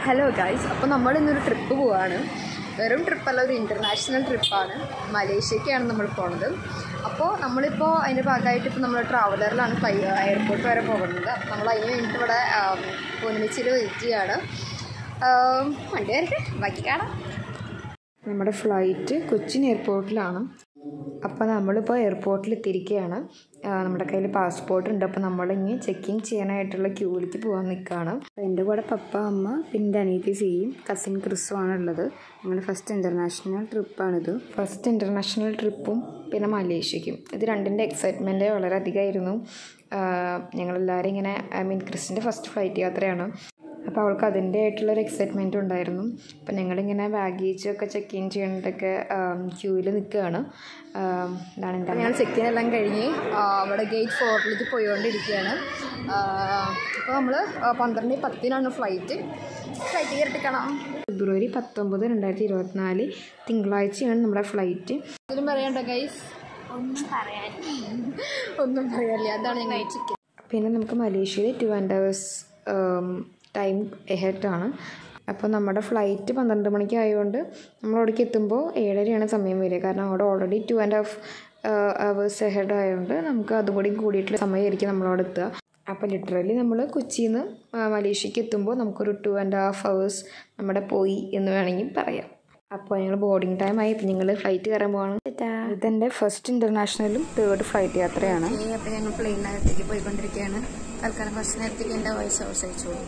hello guys അപ്പോൾ നമ്മൾ ഇന്നൊരു ട്രിപ്പ് പോവാണ് വെറും ട്രിപ്പല്ല ഒരു ഇൻ്റർനാഷണൽ ട്രിപ്പാണ് മലേഷ്യക്കാണ് നമ്മൾ പോണത് അപ്പോൾ നമ്മളിപ്പോൾ അതിൻ്റെ ഭാഗമായിട്ട് ഇപ്പോൾ നമ്മൾ ട്രാവലറിലാണ് ഫ്ലൈ എയർപോർട്ട് വരെ പോകുന്നത് അപ്പോൾ നമ്മൾ അതിന് വേണ്ടിയിട്ട് ഇവിടെ പൊന്നിച്ചിൽ വെയിറ്റ് ചെയ്യാണ് ആം, വണ്ടി വരട്ടെ ബാക്കി കാണാം നമ്മുടെ ഫ്ലൈറ്റ് കൊച്ചിൻ എയർപോർട്ടിലാണ് അപ്പോൾ നമ്മളിപ്പോൾ എയർപോർട്ടിൽ എത്തിയിരിക്കുകയാണ് ആ, നമ്മുടെ കയ്യിൽ പാസ്പോർട്ട് ഉണ്ട് അപ്പോൾ നമ്മളിങ്ങ് ചെക്കിങ് ചെയ്യാനായിട്ടുള്ള ക്യൂവിലേക്ക് പോകാൻ നിൽക്കുകയാണ് എൻ്റെ കൂടെ പപ്പ അമ്മ പിന്നെ അനിയത്തി സിയും കസിൻ ക്രിസും ആണ് ഉള്ളത് ഞങ്ങളുടെ ഫസ്റ്റ് ഇൻ്റർനാഷണൽ ട്രിപ്പാണിത് ഫസ്റ്റ് ഇൻ്റർനാഷണൽ ട്രിപ്പും പിന്നെ മലേഷ്യക്കും ഇത് രണ്ടിൻ്റെ എക്സൈറ്റ്മെൻറ്റ് വളരെ അധികമായിരുന്നു ഞങ്ങളെല്ലാവരും ഇങ്ങനെ ഐ മീൻ ക്രിസിൻ്റെ ഫസ്റ്റ് ഫ്ലൈറ്റ് യാത്രയാണ് അപ്പോൾ അവൾക്ക് അതിൻ്റെ ആയിട്ടുള്ളൊരു എക്സൈറ്റ്മെൻറ്റ് ഉണ്ടായിരുന്നു അപ്പോൾ ഞങ്ങളിങ്ങനെ ബാഗേജ് ഒക്കെ ചെക്ക് ഇൻ ചെയ്യേണ്ടതൊക്കെ ക്യൂവിൽ നിൽക്കുകയാണ് ഇതാണ് എൻ്റെ ഞങ്ങൾ ചെക്ക് ഇൻ എല്ലാം കഴിഞ്ഞ് ആ, അവിടെ ഗേറ്റ് ഫോറിലേക്ക് പോയിക്കൊണ്ടിരിക്കുകയാണ് അപ്പോൾ നമ്മൾ പന്ത്രണ്ട് പത്തിനാണ് ഫ്ലൈറ്റ് ഫ്ലൈറ്റ് കയറിട്ട് കാണാം ഫെബ്രുവരി പത്തൊമ്പത് രണ്ടായിരത്തി ഇരുപത്തിനാല് തിങ്കളാഴ്ചയാണ് നമ്മുടെ ഫ്ലൈറ്റ് ഇതിലും പറയണ്ട ഗൈസ് ഒന്നും പറയാൻ ഒന്നും പറയാനില്ല അതാണ് ഞങ്ങൾ ചിക്കൻ പിന്നെ നമുക്ക് മലേഷ്യയിൽ ടു ആൻഡ് അവേഴ്സ് ടൈം എഹെഡാണ് അപ്പോൾ നമ്മുടെ ഫ്ലൈറ്റ് പന്ത്രണ്ട് മണിക്ക് ആയതുകൊണ്ട് നമ്മൾ അവിടേക്ക് എത്തുമ്പോൾ ഏഴരയാണ് സമയം വരിക കാരണം അവിടെ already two and half hours ahead ആയതുകൊണ്ട് നമുക്ക് അതും കൂടി കൂടിയിട്ടുള്ള സമയമായിരിക്കും നമ്മളവിടെ എത്തുക അപ്പോൾ ലിറ്ററലി നമ്മൾ കൊച്ചിയിൽ നിന്ന് മലേഷ്യക്ക് എത്തുമ്പോൾ നമുക്കൊരു ടു ആൻഡ് ഹാഫ് അവേഴ്സ് നമ്മുടെ പോയി എന്ന് വേണമെങ്കിൽ പറയാം അപ്പോൾ ഞങ്ങൾ ബോർഡിംഗ് ടൈം ആയി ഇപ്പം ഞങ്ങൾ ഫ്ലൈറ്റ് കയറാൻ പോവാണ് ഇതെൻ്റെ ഫസ്റ്റ് ഇൻ്റർനാഷണലും തേർഡ് ഫ്ലൈറ്റ് യാത്രയാണ് അപ്പോൾ ഞങ്ങൾ പ്ലെയിനകത്തേക്ക് പോയിക്കൊണ്ടിരിക്കുകയാണ് തൽക്കാലം ഫസ്റ്റ് നേരത്തേക്ക് എൻ്റെ വോയിസ് ഓവർ അയച്ചോളൂ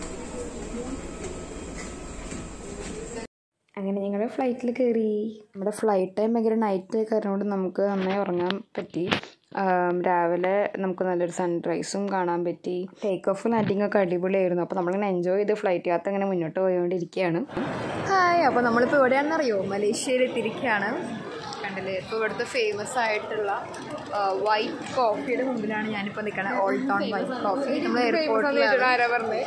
അങ്ങനെ ഞങ്ങൾ ഫ്ലൈറ്റിൽ കയറി നമ്മുടെ ഫ്ലൈറ്റ് ടൈം ഭയങ്കര നൈറ്റ് കാരണോണ്ട് നമുക്ക് നന്നായി ഉറങ്ങാൻ പറ്റി ആം, രാവിലെ നമുക്ക് നല്ലൊരു സൺറൈസും കാണാൻ പറ്റി ടേക്ക് ഓഫ് ലാൻഡിങ് ഒക്കെ അടിപൊളിയായിരുന്നു അപ്പോൾ നമ്മളിങ്ങനെ എൻജോയ് ചെയ്ത് ഫ്ലൈറ്റ് യാത്ര ഇങ്ങനെ മുന്നോട്ട് പോയിക്കൊണ്ടിരിക്കുകയാണ് ഹായ് അപ്പോൾ നമ്മളിപ്പോൾ എവിടെയാണെന്ന് അറിയോ മലേഷ്യയിൽ എത്തിയിരിക്കുകയാണ് കണ്ടില്ലേ ഇപ്പോൾ ഇവിടുത്തെ ഫേമസ് ആയിട്ടുള്ള വൈറ്റ് കോഫിയുടെ മുമ്പിലാണ് ഞാനിപ്പോൾ നിൽക്കുന്നത് ഓൾഡ് ടൗൺ വൈറ്റ് കോഫി നമ്മൾ എയർപോർട്ടിലാണ്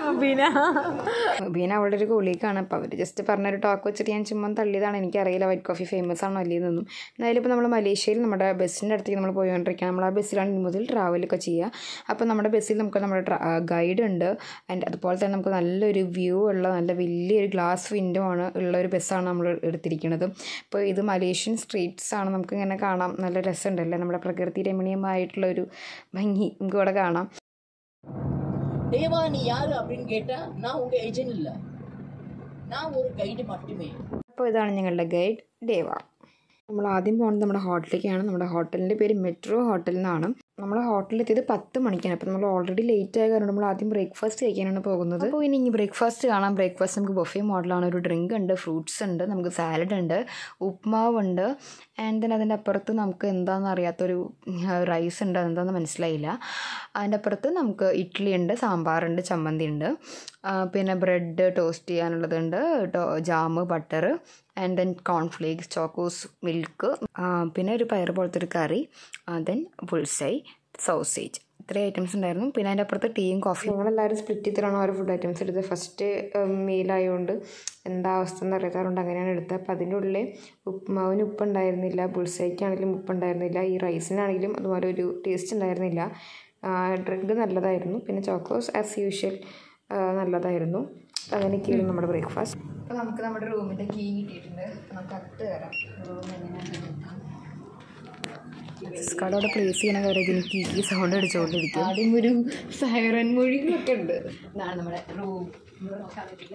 ബീന അവളുടെ ഒരു കൊളീക്കാണ് അപ്പോൾ അവർ ജസ്റ്റ് പറഞ്ഞൊരു ടോക്ക് വെച്ചിട്ട് ഞാൻ ചുമ്മാ തള്ളിയതാണ് എനിക്കറിയില്ല വൈറ്റ് കോഫി ഫേമസ് ആണോ അല്ലേന്നൊന്നും എന്തായാലും ഇപ്പോൾ നമ്മൾ മലേഷ്യയിൽ നമ്മുടെ ബസ്സിൻ്റെ അടുത്തേക്ക് നമ്മൾ പോയിക്കൊണ്ടിരിക്കുകയാണ് നമ്മൾ ആ ബസ്സിലാണ് ഇനി മുതൽ ട്രാവലൊക്കെ ചെയ്യുക അപ്പോൾ നമ്മുടെ ബസ്സിൽ നമുക്ക് നമ്മുടെ ഗൈഡ് ഉണ്ട് ആൻഡ് അതുപോലെ തന്നെ നമുക്ക് നല്ലൊരു വ്യൂ ഉള്ള നല്ല വലിയൊരു ഗ്ലാസ് വിൻഡോ ആണ് ഉള്ള ഒരു ബസ്സാണ് നമ്മൾ എടുത്തിരിക്കുന്നത് അപ്പോൾ ഇത് മലേഷ്യൻ സ്ട്രീറ്റ്സ് ആണ് നമുക്ക് ഇങ്ങനെ കാണാം നല്ല രസമുണ്ടല്ലേ നമ്മുടെ പ്രകൃതി രമണീയമായിട്ടുള്ള ഒരു ഭംഗി നമുക്ക് ഇവിടെ കാണാം தேவா நீ யாரு அப்படின்னு கேட்டா நான் உங்க ஏஜென்ட் இல்ல நான் ஒரு கைடு மட்டுமே അപ്പോൾ ഇതാണ് ഞങ്ങളുടെ ഗൈഡ് ദേവ നമ്മൾ ആദ്യം പോകുന്നത് നമ്മുടെ ഹോട്ടലിലേക്കാണ് നമ്മുടെ ഹോട്ടലിൻ്റെ പേര് മെട്രോ ഹോട്ടൽ എന്നാണ് നമ്മൾ ഹോട്ടലിൽ എത്തിയത് പത്ത് മണിക്കാണ് അപ്പോൾ നമ്മൾ ഓൾറെഡി ലേറ്റ് ആയ കാരണം നമ്മൾ ആദ്യം ബ്രേക്ക്ഫാസ്റ്റ് കഴിക്കാനാണ് പോകുന്നത് അപ്പോൾ ഇനി ബ്രേക്ക്ഫാസ്റ്റ് കാണാം ബ്രേക്ക്ഫാസ്റ്റ് നമുക്ക് ബൊഫേ മോഡലാണ് ഒരു ഡ്രിങ്ക് ഉണ്ട് ഫ്രൂട്ട്സ് ഉണ്ട് നമുക്ക് സാലഡ് ഉണ്ട് ഉപ്മാവുണ്ട് ആൻഡ് ദെൻ അതിൻ്റെ അപ്പുറത്ത് നമുക്ക് എന്താണെന്ന് അറിയാത്തൊരു റൈസ് ഉണ്ട് അതെന്താണെന്ന് മനസ്സിലായില്ല അതിൻ്റെ അപ്പുറത്ത് നമുക്ക് ഇഡ്ഡലി ഉണ്ട് സാമ്പാറുണ്ട് ചമ്മന്തി ഉണ്ട് ആ, പിന്നെ ബ്രെഡ് ടോസ്റ്റ് ചെയ്യാനുള്ളതുണ്ട് jam butter and then cornflakes Chocos milk പിന്നെ ഒരു പയർ പോലത്തെ ഒരു കറി ദെൻ ബുൾസൈ സോസേജ് ഇത്രയും ഐറ്റംസ് ഉണ്ടായിരുന്നു പിന്നെ അതിൻ്റെ അപ്പുറത്ത് ടീയും കോഫിയും ഞങ്ങളെല്ലാവരും സ്പ്ലിറ്റ് ചെയ്തിട്ടാണ് ഓരോ ഫുഡ് ഐറ്റംസ് എടുത്തത് ഫസ്റ്റ് മീലായതുകൊണ്ട് എന്താ അവസ്ഥ എന്ന് അറിയാത്തതുകൊണ്ട് അങ്ങനെയാണ് എടുത്തത് അപ്പോൾ അതിൻ്റെ ഉള്ളിൽ ഉപ്മാവിന് ഉപ്പുണ്ടായിരുന്നില്ല ബുൾസൈക്കാണെങ്കിലും ഉപ്പുണ്ടായിരുന്നില്ല ഈ റൈസിനാണെങ്കിലും അതുപോലെ ഒരു ടേസ്റ്റ് ഉണ്ടായിരുന്നില്ല ഡ്രിങ്ക് നല്ലതായിരുന്നു പിന്നെ ചോക്കോസ് ആസ് യൂഷ്വൽ നല്ലതായിരുന്നു അങ്ങനെയൊക്കെയായിരുന്നു നമ്മുടെ ബ്രേക്ക്ഫാസ്റ്റ് അപ്പോൾ നമുക്ക് നമ്മുടെ റൂമിൻ്റെ കീ കിട്ടിയിട്ടുണ്ട് അപ്പോൾ നമുക്ക് അകത്ത് കയറാം റൂം എങ്ങനെയാണ് അവിടെ പ്ലേസ് ചെയ്യണ കാര്യം എനിക്ക് ഈ സൗണ്ട് അടിച്ചുകൊണ്ടിരിക്കും ആദ്യം ഒരു സൈറൻ മൊഴികളൊക്കെ ഉണ്ട് ഇതാണ് നമ്മുടെ റൂം നോക്കാൻ പറ്റില്ല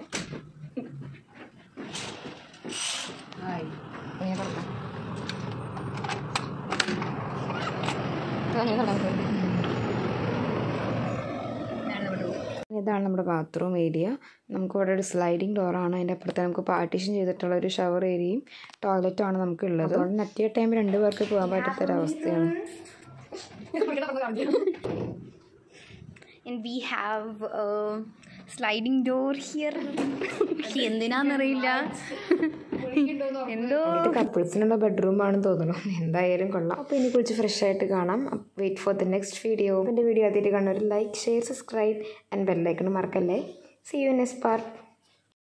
ഹായ് ഞാൻ പറഞ്ഞു ഇതാണ് നമ്മുടെ ബാത്റൂം ഏരിയ നമുക്ക് ഇവിടെ ഒരു സ്ലൈഡിങ് ഡോറാണ് അതിൻ്റെ അപ്പുറത്ത് നമുക്ക് പാർട്ടീഷൻ ചെയ്തിട്ടുള്ള ഒരു ഷവർ ഏരിയയും ടോയ്ലറ്റും ആണ് നമുക്ക് ഉള്ളത് അതുകൊണ്ട് അറ്റിയ ടൈം രണ്ട് പേർക്ക് പോകാൻ പറ്റാത്തൊരവസ്ഥയാണ് and we have a sliding door here എന്തിനാന്നറിയില്ല എന്തോ എന്നിട്ട് കപ്പിൾസിനുള്ള ബെഡ്റൂം ആണെന്ന് തോന്നുന്നു എന്തായാലും കൊള്ളാം അപ്പോൾ ഇനി കുറിച്ച് ഫ്രഷ് ആയിട്ട് കാണാം wait for the next video എൻ്റെ വീഡിയോ ആദ്യമായിട്ട് കാണുന്നവർ ലൈക്ക് ഷെയർ സബ്സ്ക്രൈബ് ആൻഡ് ബെല്ലൈക്കണം മറക്കല്ലേ സി യു നെക്സ്റ്റ് പാർട്ട്